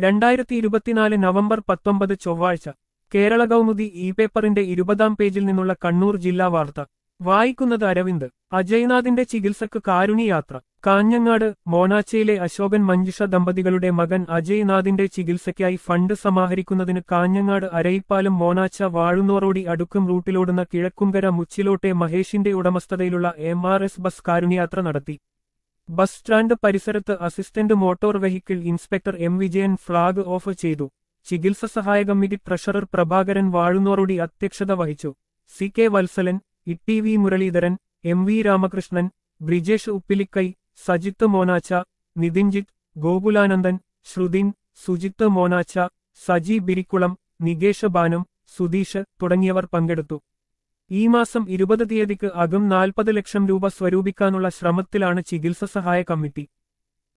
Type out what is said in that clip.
രണ്ടായിരത്തി ഇരുപത്തിനാല് നവംബർ പത്തൊമ്പത് ചൊവ്വാഴ്ച കേരള കൗമുദി ഇ പേപ്പറിന്റെ ഇരുപതാം പേജിൽ നിന്നുള്ള കണ്ണൂർ ജില്ലാ വാർത്ത വായിക്കുന്നത് അരവിന്ദ് അജയ്നാഥിന്റെ ചികിത്സക്ക് കാരുണ്യയാത്ര കാഞ്ഞങ്ങാട് മോണാച്ചയിലെ അശോകൻ മഞ്ജുഷ ദമ്പതികളുടെ മകൻ അജയ്നാഥിന്റെ ചികിത്സയ്ക്കായി ഫണ്ട് സമാഹരിക്കുന്നതിന് കാഞ്ഞങ്ങാട് അരയിപ്പാലം മോണാച്ച വാഴുന്നോറോടി അടുക്കും റൂട്ടിലോടുന്ന കിഴക്കുംകര മുച്ചിലോട്ടെ മഹേഷിന്റെ ഉടമസ്ഥതയിലുള്ള എം ആർ എസ് ബസ് കാരുണ്യയാത്ര നടത്തി ബസ് സ്റ്റാൻഡ് പരിസരത്ത് assistant motor vehicle inspector M Vijayan flag off ചെയ്തു ചികിത്സ സഹായ കമ്മിറ്റി ട്രഷറർ പ്രഭാകരൻ വാഴുന്നോറുടി അധ്യക്ഷത വഹിച്ചു C K Valsalan E V Muraleedharan M V Ramakrishnan Brijesh Uppilikkai Sajith Monacha Nithinjith Gokulanandan Shruthin Sujith Monacha Saji Birikkulam Nikesh Banam Sudheesh തുടങ്ങിയവർ പങ്കെടുത്തു ഈ മാസം ഇരുപത് തീയതിക്ക് അകം നാൽപ്പത് ലക്ഷം രൂപ സ്വരൂപിക്കാനുള്ള ശ്രമത്തിലാണ് ചികിത്സ സഹായ കമ്മിറ്റി